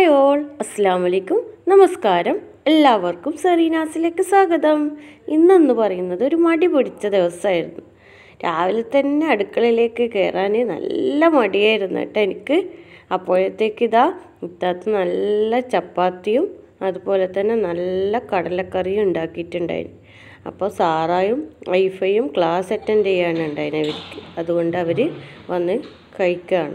Hi all അസ്സാം വലൈക്കും നമസ്കാരം എല്ലാവർക്കും സെറീനാസിലേക്ക് സ്വാഗതം ഇന്നെന്ന് പറയുന്നത് ഒരു മടി പിടിച്ച ദിവസമായിരുന്നു രാവിലെ തന്നെ അടുക്കളയിലേക്ക് കയറാൻ നല്ല മടിയായിരുന്നു കേട്ടോ എനിക്ക് അപ്പോഴത്തേക്ക് ഇതാ ഇത്താത്ത നല്ല ചപ്പാത്തിയും അതുപോലെ തന്നെ നല്ല കടലക്കറിയും ഉണ്ടാക്കിയിട്ടുണ്ടായിരുന്നു അപ്പോൾ സാറായും വൈഫയും ക്ലാസ് അറ്റൻഡ് ചെയ്യാനുണ്ടായിരുന്നു അവർക്ക് അതുകൊണ്ട് അവർ വന്ന് കഴിക്കുകയാണ്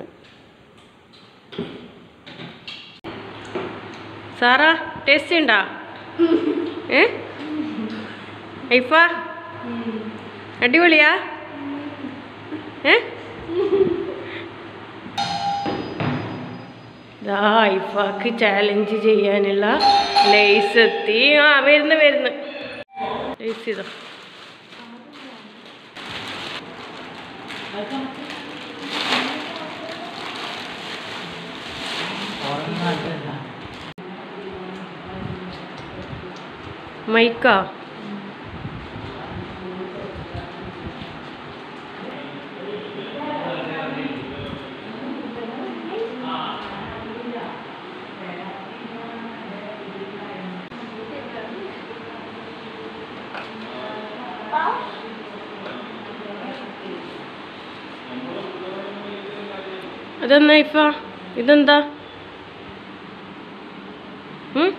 സാറാ ടേസ്റ്റ് ഉണ്ടോ ഏ ഐഫ അടിപൊളിയാ ഏ ദാ ഐഫാക്ക് ചാലഞ്ച് ചെയ്യാനുള്ള ലേസ് എത്തി ആ വരുന്നു വരുന്നു ലേസ് ചെയ്തോ മൈക്കാ അതെന്നാ ഇഫ ഇതെന്താ ഉം?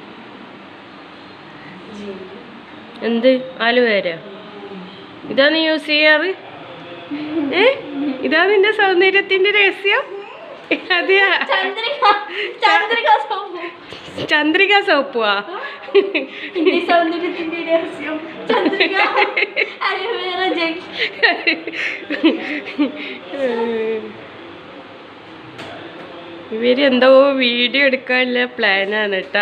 എന്ത് ആലുവേര ഇതാ നീ യൂസ് ചെയ്യാറ് ഏ ഇതാ നിന്റെ സൗന്ദര്യത്തിന്റെ രഹസ്യം അതെയാ ചന്ദ്രിക ചന്ദ്രിക സോപ്പ് ചന്ദ്രിക സോപ്പുവാ എന്റെ സൗന്ദര്യത്തിന്റെ രഹസ്യം ചന്ദ്രിക അലോവേറ ജെൽ ഇവര് എന്തോ വീഡിയോ എടുക്കാനുള്ള പ്ലാനാണ് കേട്ടാ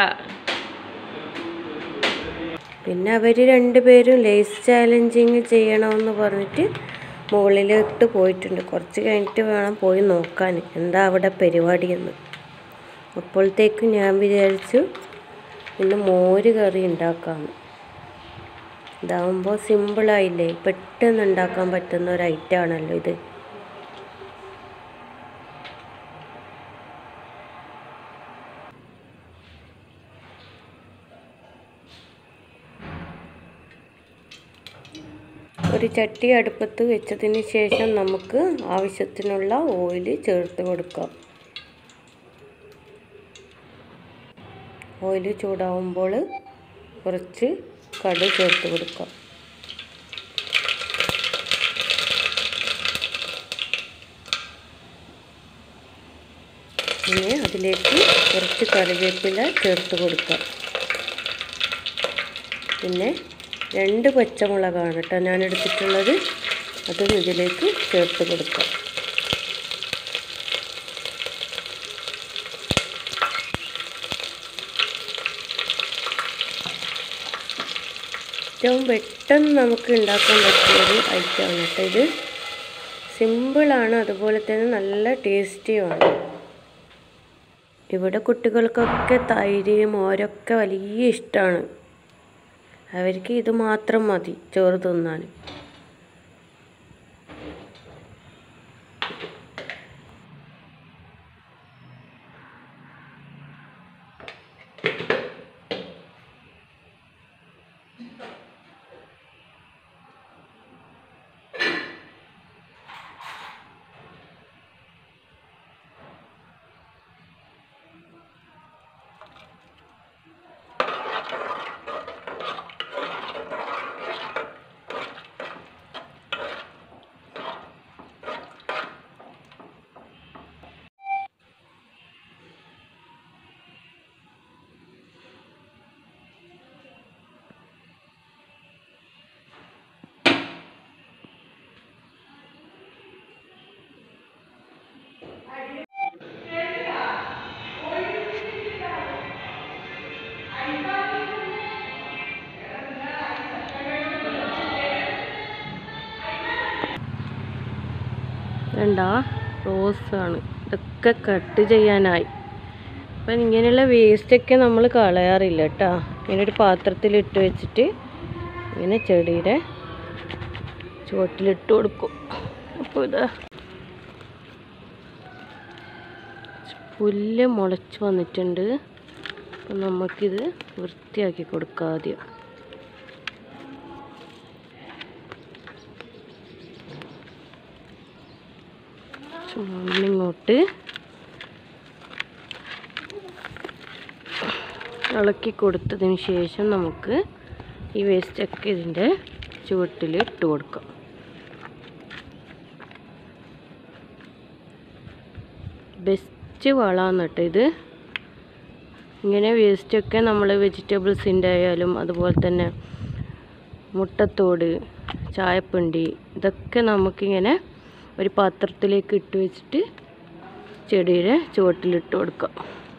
പിന്നെ അവർ രണ്ടുപേരും ലേസ് ചാലഞ്ചിങ് ചെയ്യണമെന്ന് പറഞ്ഞിട്ട് മുകളിലോട്ട് പോയിട്ടുണ്ട് കുറച്ച് കഴിഞ്ഞിട്ട് വേണം പോയി നോക്കാൻ എന്താ അവിടെ പരിപാടിയെന്ന് അപ്പോഴത്തേക്കും ഞാൻ വിചാരിച്ചു ഇന്ന് മോര് കറി ഉണ്ടാക്കാമെന്ന് ഇതാവുമ്പോൾ സിമ്പിളായില്ലേ പെട്ടെന്ന് ഉണ്ടാക്കാൻ പറ്റുന്ന ഒരു ഐറ്റം ആണല്ലോ ഇത് ഒരു ചട്ടി അടുപ്പത്ത് വെച്ചതിന് ശേഷം നമുക്ക് ആവശ്യത്തിനുള്ള ഓയിൽ ചേർത്ത് കൊടുക്കാം ഓയിൽ ചൂടാവുമ്പോൾ കുറച്ച് കടു ചേർത്ത് കൊടുക്കാം പിന്നെ അതിലേക്ക് കുറച്ച് കറിവേപ്പില ചേർത്ത് കൊടുക്കാം പിന്നെ രണ്ട് പച്ചമുളകാണ് കേട്ടോ ഞാൻ എടുത്തിട്ടുള്ളത് അതും ഇതിലേക്ക് ചേർത്ത് കൊടുക്കാം ഏറ്റവും പെട്ടെന്ന് നമുക്ക് ഉണ്ടാക്കാൻ പറ്റിയൊരു ഐറ്റമാണ് കേട്ടോ ഇത് സിമ്പിളാണ് അതുപോലെ തന്നെ നല്ല ടേസ്റ്റിയുമാണ് ഇവിടെ കുട്ടികൾക്കൊക്കെ തൈര് മോരൊക്കെ വലിയ ഇഷ്ടമാണ് അവർക്ക് ഇത് മാത്രം മതി ചോറ് തിന്നാൻ വേണ്ടാ റോസാണ് ഇതൊക്കെ കട്ട് ചെയ്യാനായി അപ്പം ഇങ്ങനെയുള്ള വേസ്റ്റൊക്കെ നമ്മൾ കളയാറില്ല കേട്ടോ ഇങ്ങനെ ഒരു പാത്രത്തിലിട്ട് വെച്ചിട്ട് ഇങ്ങനെ ചെടിയുടെ ചുവട്ടിലിട്ട് കൊടുക്കും അപ്പോൾ ഇതാ പുല്ല് മുളച്ച് വന്നിട്ടുണ്ട് അപ്പം നമുക്കിത് വൃത്തിയാക്കി കൊടുക്കാം ആദ്യം മണ്ണിങ്ങോട്ട് ഇളക്കി കൊടുത്തതിന് ശേഷം നമുക്ക് ഈ വേസ്റ്റൊക്കെ ഇതിൻ്റെ ചുവട്ടിൽ ഇട്ട് കൊടുക്കാം ബെസ്റ്റ് വളമാണ് കേട്ടോ ഇത് ഇങ്ങനെ വേസ്റ്റൊക്കെ നമ്മൾ വെജിറ്റബിൾസിൻ്റെ ആയാലും അതുപോലെ തന്നെ മുട്ടത്തോട് ചായപ്പിണ്ടി ഇതൊക്കെ നമുക്കിങ്ങനെ ഒരു പാത്രത്തിലേക്ക് ഇട്ട് വെച്ചിട്ട് ചെടിയുടെ ചുവട്ടിലിട്ട് കൊടുക്കാം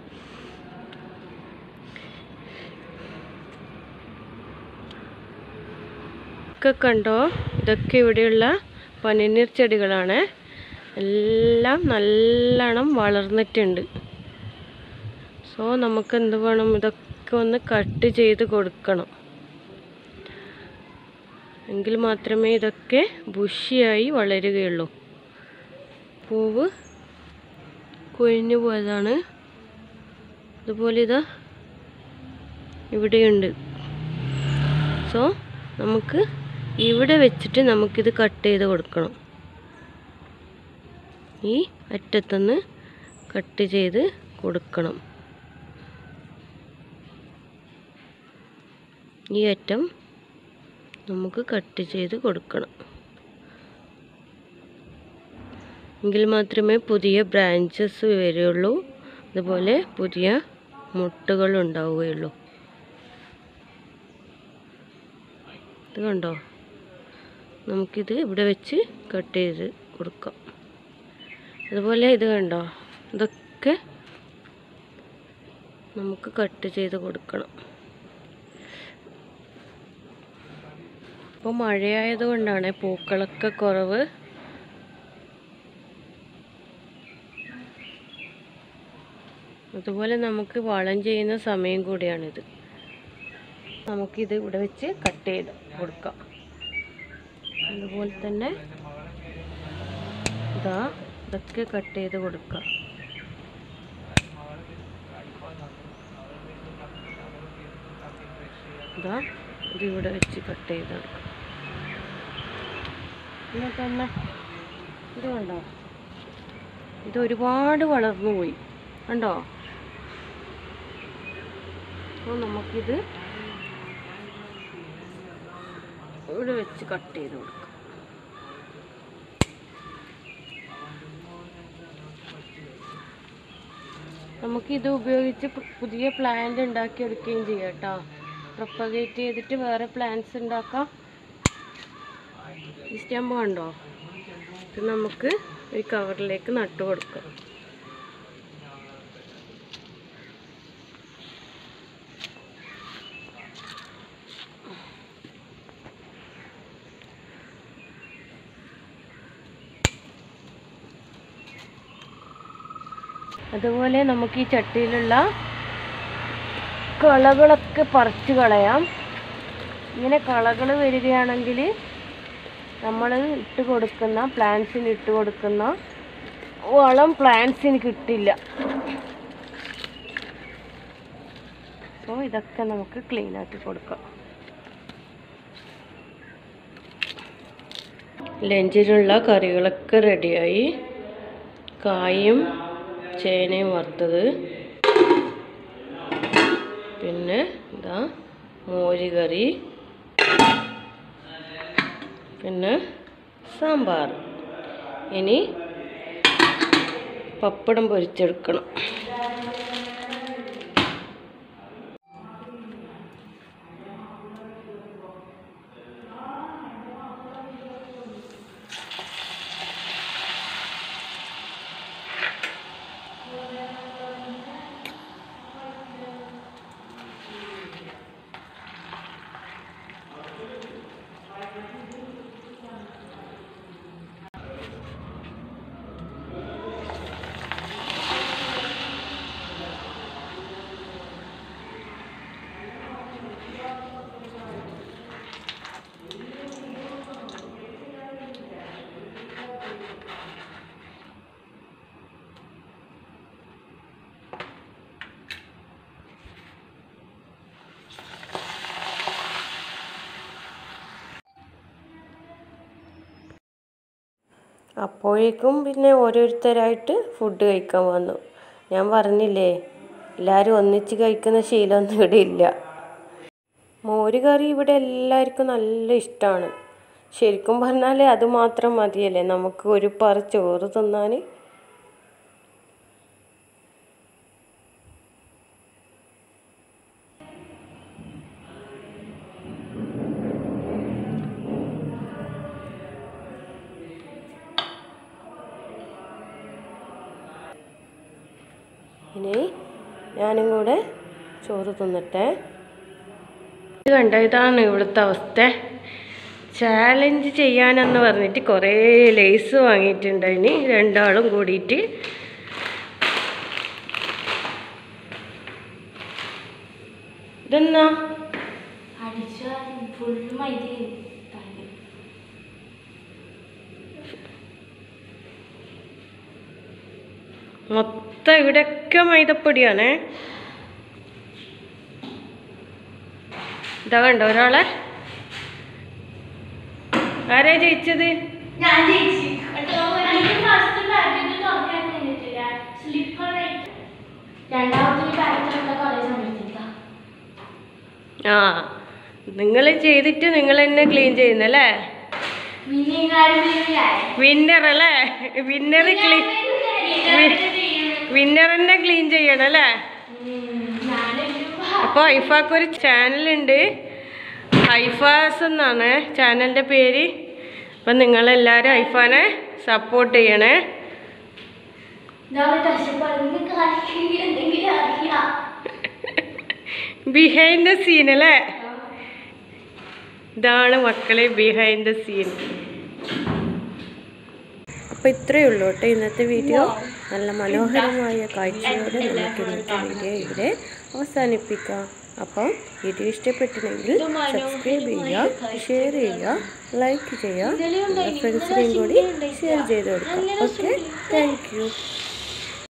ഒക്കെ കണ്ടോ ഇതൊക്കെ ഇവിടെയുള്ള പനിനീർ ചെടികളാണ് എല്ലാം നല്ലോണം വളർന്നിട്ടുണ്ട് സോ നമുക്ക് എന്ത് വേണം ഇതൊക്കെ ഒന്ന് കട്ട് ചെയ്ത് കൊടുക്കണം എങ്കിൽ മാത്രമേ ഇതൊക്കെ ബുഷിയായി വളരുകയുള്ളൂ പൂവ് കൊഴിഞ്ഞു പോയതാണ് അതുപോലെ ഇതാ ഇവിടെയുണ്ട് സോ നമുക്ക് ഇവിടെ വെച്ചിട്ട് നമുക്കിത് കട്ട് ചെയ്ത് കൊടുക്കണം ഈ അറ്റത്തുനിന്ന് കട്ട് ചെയ്ത് കൊടുക്കണം ഈ അറ്റം നമുക്ക് കട്ട് ചെയ്ത് കൊടുക്കണം എങ്കിൽ മാത്രമേ പുതിയ ബ്രാഞ്ചസ് വരികയുള്ളൂ അതുപോലെ പുതിയ മുട്ടുകൾ ഉണ്ടാവുകയുള്ളൂ ഇത് കണ്ടോ നമുക്കിത് ഇവിടെ വെച്ച് കട്ട് ചെയ്ത് കൊടുക്കാം അതുപോലെ ഇത് കണ്ടോ ഇതൊക്കെ നമുക്ക് കട്ട് ചെയ്ത് കൊടുക്കണം ഇപ്പോൾ മഴയായത് കൊണ്ടാണ് പൂക്കളൊക്കെ കുറവ് അതുപോലെ നമുക്ക് വളം ചെയ്യുന്ന സമയം കൂടിയാണിത് നമുക്കിത് ഇവിടെ വെച്ച് കട്ട് ചെയ്ത് കൊടുക്കാം അതുപോലെ തന്നെ ഇതാ ഇതൊക്കെ കട്ട് ചെയ്ത് കൊടുക്കാം ഇതാ ഇത് ഇവിടെ വെച്ച് കട്ട് ചെയ്ത് കൊടുക്കാം എന്നിട്ട് തന്നെ ഇത് കണ്ടോ ഇത് ഒരുപാട് വളർന്നു പോയി കണ്ടോ അപ്പോൾ നമുക്കിത് ഇവിടെ വെച്ച് കട്ട് ചെയ്ത് കൊടുക്കാം നമുക്കിത് ഉപയോഗിച്ച് പു- പുതിയ പ്ലാന്റ് ഉണ്ടാക്കിയെടുക്കുകയും ചെയ്യാം കേട്ടോ പ്രൊപ്പഗേറ്റ് ചെയ്തിട്ട് വേറെ പ്ലാന്റ്സ് ഉണ്ടാക്കാം ഈ സ്റ്റെമ്പ് കണ്ടോ ഇത് നമുക്ക് ഒരു കവറിലേക്ക് നട്ടു കൊടുക്കാം അതുപോലെ നമുക്ക് ഈ ചട്ടിയിലുള്ള കളകളൊക്കെ പറിച്ചു കളയാം ഇങ്ങനെ കളകൾ വരികയാണെങ്കിൽ നമ്മൾ ഇട്ട് കൊടുക്കുന്ന പ്ലാന്റ്സിന് ഇട്ട് കൊടുക്കുന്ന വളം പ്ലാന്റ്സിന് കിട്ടില്ല അപ്പോൾ ഇതൊക്കെ നമുക്ക് ക്ലീൻ ആക്കി കൊടുക്കാം ലഞ്ചിനുള്ള കറികളൊക്കെ റെഡിയായി കായും ചേനയും വറുത്തത് പിന്നെ ഇതാ മോര് കറി പിന്നെ സാമ്പാർ ഇനി പപ്പടം പൊരിച്ചെടുക്കണം അപ്പോഴേക്കും പിന്നെ ഓരോരുത്തരായിട്ട് ഫുഡ് കഴിക്കാൻ വന്നു ഞാൻ പറഞ്ഞില്ലേ എല്ലാവരും ഒന്നിച്ച് കഴിക്കുന്ന ശീലമൊന്നും ഇവിടെ ഇല്ല മോര് കറി ഇവിടെ എല്ലാവർക്കും നല്ല ഇഷ്ടമാണ് ശരിക്കും പറഞ്ഞാൽ അത് മാത്രം മതിയല്ലേ നമുക്ക് ഒരു പറ ചോറ് തിന്നാൻ ഇനി ഞാനും കൂടെ ചോറ് തിന്നട്ടെ ഇത് കണ്ട ഇതാണ് ഇവിടുത്തെ അവസ്ഥ ചാലഞ്ച് ചെയ്യാനെന്ന് പറഞ്ഞിട്ട് കുറേ ലേസ് വാങ്ങിയിട്ടുണ്ട് ഇനി രണ്ടാളും കൂടിയിട്ട് ഇതെന്നാ അടിച്ചു ഫുൾ മൈദ മൊത്തം ഇവിടെയൊക്കെ മൈദപ്പൊടിയാണേ ഇതാ കണ്ടോ ഒരാളെ ആരാ ജയിച്ചത് ഞാൻ ജയിച്ചു എനിക്ക് ഫസ്റ്റ് പാക്കറ്റ് തുറക്കാൻ കഴിഞ്ഞിട്ടില്ല സ്ലിപ്പർ രണ്ടാമത്തെ പാക്കറ്റ് നമ്മുടെ കോളേജ് സമയത്തേക്കാം ആ നിങ്ങൾ ചെയ്തിട്ട് നിങ്ങൾ തന്നെ ക്ലീൻ ചെയ്യുന്നല്ലേ മിനിങ്ങാരും മിനിങ്ങായി വിന്നർ അല്ലേ വിന്നർ ക്ലീൻ വിന്നറിനെ ക്ലീൻ ചെയ്യണം അല്ലേ അപ്പോൾ ഐഫാക്ക് ഒരു ചാനലുണ്ട് ഐഫാസ് എന്നാണ് ചാനലിൻ്റെ പേര് അപ്പം നിങ്ങളെല്ലാവരും ഐഫാനെ സപ്പോർട്ട് ചെയ്യണേ കഷ്ടപ്പെടുന്ന കാണിക്കെങ്കിൽ എന്തെങ്കിലും അറിയാം ബിഹൈൻഡ് ദ സീൻ അല്ലേ ഇതാണ് മക്കളെ ബിഹൈൻഡ് ദ സീൻ അപ്പോൾ ഇത്രയേ ഉള്ളൂ കേട്ടോ ഇന്നത്തെ വീഡിയോ നല്ല മനോഹരമായ കാഴ്ചയോടെ നമുക്ക് ഇന്നത്തെ വീഡിയോ ഇവിടെ അവസാനിപ്പിക്കാം അപ്പം വീഡിയോ ഇഷ്ടപ്പെട്ടിട്ടുണ്ടെങ്കിൽ സബ്സ്ക്രൈബ് ചെയ്യുക ഷെയർ ചെയ്യുക ലൈക്ക് ചെയ്യുക ഫ്രണ്ട്സിനെയും കൂടി ഷെയർ ചെയ്ത് കൊടുക്കാം ഓക്കെ താങ്ക് യു